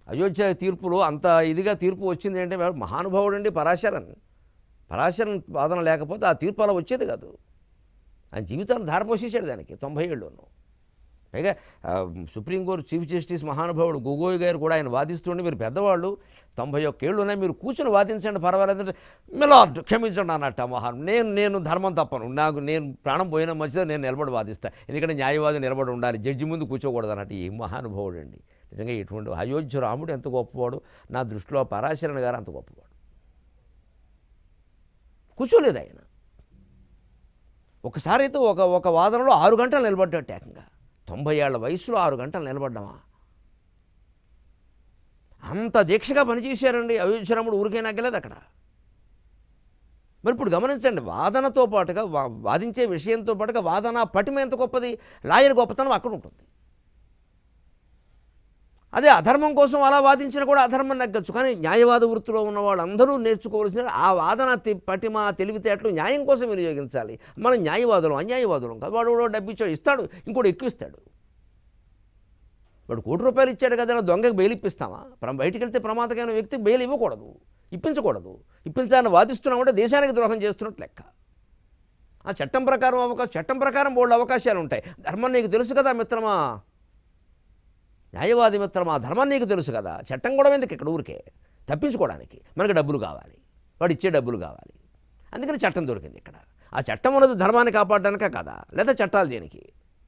అయోధ్య తీర్పులో అంత ఇదిగా తీర్పు వచ్చింది అంటే వాడు మహానుభావుడు అండి పరాశరన్ పరాశరన్ వాదన లేకపోతే ఆ తీర్పు అలా వచ్చేది కాదు ఆయన జీవితాన్ని ధారపోసేసాడు దానికి తొంభై ఏళ్ళలోనూ పైగా ఆ, సుప్రీంకోర్టు చీఫ్ జస్టిస్ మహానుభావుడు గొగోయ్ గారు కూడా ఆయన వాదిస్తుంటే మీరు పెద్దవాళ్ళు తొంభై ఒక్క ఏళ్ళు ఉన్నాయి మీరు కూర్చొని వాదించండి పర్వాలేదంటే మిలార్డ్ క్షమించండి అన్నట్టు ఆ మహాన్ నేను నేను ధర్మం తప్పను నాకు నేను ప్రాణం పోయినా మంచిదో నేను నిలబడి వాదిస్తాను ఎందుకంటే న్యాయవాది నిలబడి ఉండాలి జడ్జి ముందు కూర్చోకూడదు అన్నట్టు ఈ మహానుభావుడు అండి నిజంగా ఇటువంటి అయోధ్య రాముడు ఎంత గొప్పవాడు నా దృష్టిలో పరాశరణ గారు అంత గొప్పవాడు కూర్చోలేదు ఆయన ఒకసారి అయితే ఒక ఒక వాదనలో ఆరు గంటలు నిలబడ్డట్టు ఏకంగా తొంభై ఏళ్ల వయసులో ఆరు గంటలు నిలబడ్డామా అంత దీక్షగా పనిచేశారండి అయోధ్యరాముడు ఊరికే నగ్గలేదు అక్కడ మరి ఇప్పుడు గమనించండి వాదనతో పాటుగా వా- వాదించే విషయంతో పాటుగా వాదన పటిమ ఎంత గొప్పది లాయర్ గొప్పతనం అక్కడ ఉంటుంది అదే అధర్మం కోసం అలా వాదించినా కూడా అధర్మం నగ్గచ్చు కానీ న్యాయవాద వృత్తిలో ఉన్న వాళ్ళందరూ నేర్చుకోవాల్సిన ఆ వాదన తి- పటిమ తెలివితేటలు న్యాయం కోసం వినియోగించాలి మనం న్యాయవాదులం అన్యాయవాదులం కాదు వాడు ఎవడో డబ్బు ఇచ్చాడు ఇస్తాడు ఇంకోటి ఎక్కువ ఇస్తాడు వాడు కోటి రూపాయలు ఇచ్చాడు కదా అని దొంగకి బెయిల్ ఇప్పిస్తామా ప్ర- బయటికి వెళ్తే ప్రమాదకరమైన వ్యక్తి బెయిల్ ఇవ్వకూడదు ఇప్పించకూడదు ఇప్పించాలని వాదిస్తున్నామంటే దేశానికి ద్రోహం చేస్తున్నట్టు లెక్క ఆ చట్టం ప్రకారం అవకాశం చట్టం ప్రకారం బోల్డ్ అవకాశాలు ఉంటాయి ధర్మం నీకు తెలుసు కదా మిత్రమా న్యాయవాది మిత్రమా ధర్మం నీకు తెలుసు కదా చట్టం కూడా ఎందుకు ఇక్కడ ఊరికే తప్పించుకోవడానికి మనకి డబ్బులు కావాలి వాడు ఇచ్చే డబ్బులు కావాలి అందుకని చట్టం దొరికింది ఇక్కడ ఆ చట్టం ఉన్నది ధర్మాన్ని కాపాడడానికే కదా లేదా చట్టాలు దేనికి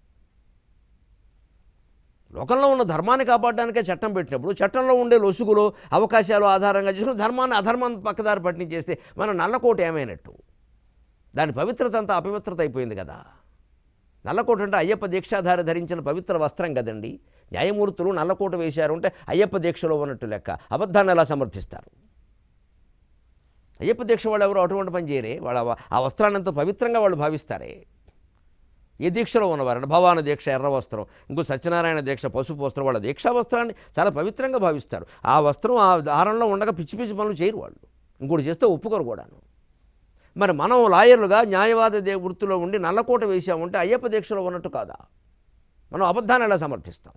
లోకంలో ఉన్న ధర్మాన్ని కాపాడడానికే చట్టం పెట్టినప్పుడు చట్టంలో ఉండే లొసుగులు అవకాశాలు ఆధారంగా చేసుకుని ధర్మాన్ని అధర్మం పక్కదారి పట్టించేస్తే మన నల్లకోట ఏమైనట్టు దాని పవిత్రత అంతా అపవిత్రత అయిపోయింది కదా నల్లకోట అంటే అయ్యప్ప దీక్షాధారి ధరించిన పవిత్ర వస్త్రం కదండి న్యాయమూర్తులు నల్లకోట వేశారు అంటే అయ్యప్ప దీక్షలో ఉన్నట్టు లెక్క అబద్ధాన్ని ఎలా సమర్థిస్తారు అయ్యప్ప దీక్ష వాళ్ళు ఎవరు అటువంటి పని చేయరే వాళ్ళ ఆ వస్త్రాన్ని ఎంతో పవిత్రంగా వాళ్ళు భావిస్తారే ఏ దీక్షలో ఉన్నవారండి భవాన దీక్ష ఎర్ర వస్త్రం ఇంకో సత్యనారాయణ దీక్ష పసుపు వస్త్రం వాళ్ళ దీక్షా వస్త్రాన్ని చాలా పవిత్రంగా భావిస్తారు ఆ వస్త్రం ఆ దారంలో ఉండగా పిచ్చి పిచ్చి పనులు చేయరు వాళ్ళు ఇంకోటి చేస్తే ఒప్పుకోరు కూడాను మరి మనం లాయర్లుగా న్యాయవాద దే వృత్తిలో ఉండి నల్లకోట వేసామంటే అయ్యప్ప దీక్షలో ఉన్నట్టు కాదా మనం అబద్ధాన్ని ఎలా సమర్థిస్తాం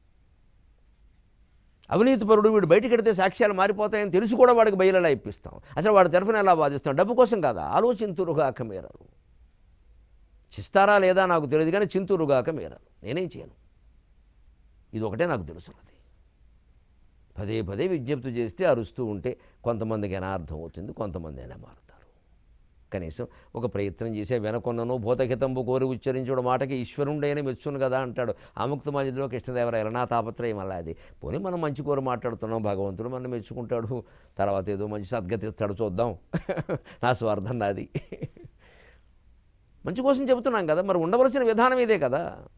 అవినీతిపరుడు వీడు బయటికి వెడితే సాక్ష్యాలు మారిపోతాయని తెలిసి కూడా వాడికి బయలులా ఇప్పిస్తాం అసలు వాడి తరఫున ఎలా వాదిస్తాం డబ్బు కోసం కాదా ఆలోచింతురుగాక మీరరు చిస్తారా లేదా నాకు తెలియదు కానీ చింతురుగాక మీరరు నేనేం చేయను ఇది ఒకటే నాకు తెలుసున్నది పదే పదే విజ్ఞప్తి చేస్తే అరుస్తూ ఉంటే కొంతమందికి అయినా అర్థం అవుతుంది కొంతమంది అయినా మారుతారు కనీసం ఒక ప్రయత్నం చేసే వెనకొన్నను భూతహితంబు కోరి ఉచ్చరించుడు మాటకి ఈశ్వరుండైన మెచ్చును కదా అంటాడు ఆముక్త మధ్యలో కృష్ణదేవరాయల నా తాపత్రయం అలా అది పోనీ మనం మంచి కోరి మాట్లాడుతున్నాం భగవంతుడు మనం మెచ్చుకుంటాడు తర్వాత ఏదో మంచి సద్గతి ఇస్తాడు చూద్దాం నా స్వార్థం నాది మంచి కోసం చెబుతున్నాం కదా మరి ఉండవలసిన విధానం ఇదే కదా